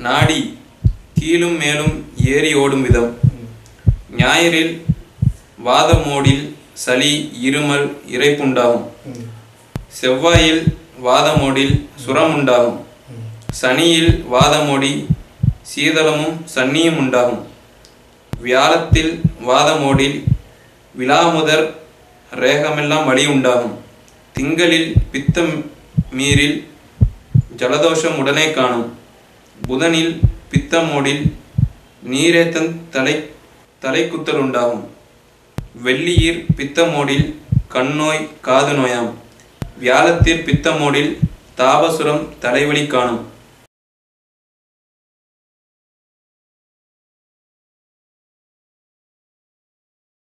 நாடி கீழும் மேலும் ஏறி ஓடும் விதம் ஞாயிறில் வாதமோடில் சளி இருமல் இறைப்புண்டாகும் செவ்வாயில் வாதமோடில் சுரம் உண்டாகும் சனியில் வாதமோடி சீதளமும் சன்னியும் உண்டாகும் வியாழத்தில் வாதமோடில் விலாமுதர் ரேகமெல்லாம் வழி உண்டாகும் திங்களில் பித்தம் மீறில் ஜலதோஷம் உடனே காணும் புதனில் பித்தமோடில் நீரேத்தன் தலை தலைக்குத்தல் உண்டாகும் வெள்ளியிர் பித்தமோடில் கண்ணோய் காது நோயாம் வியாழத்திற் பித்தமோடில் தாபசுரம் தலைவலி காணும்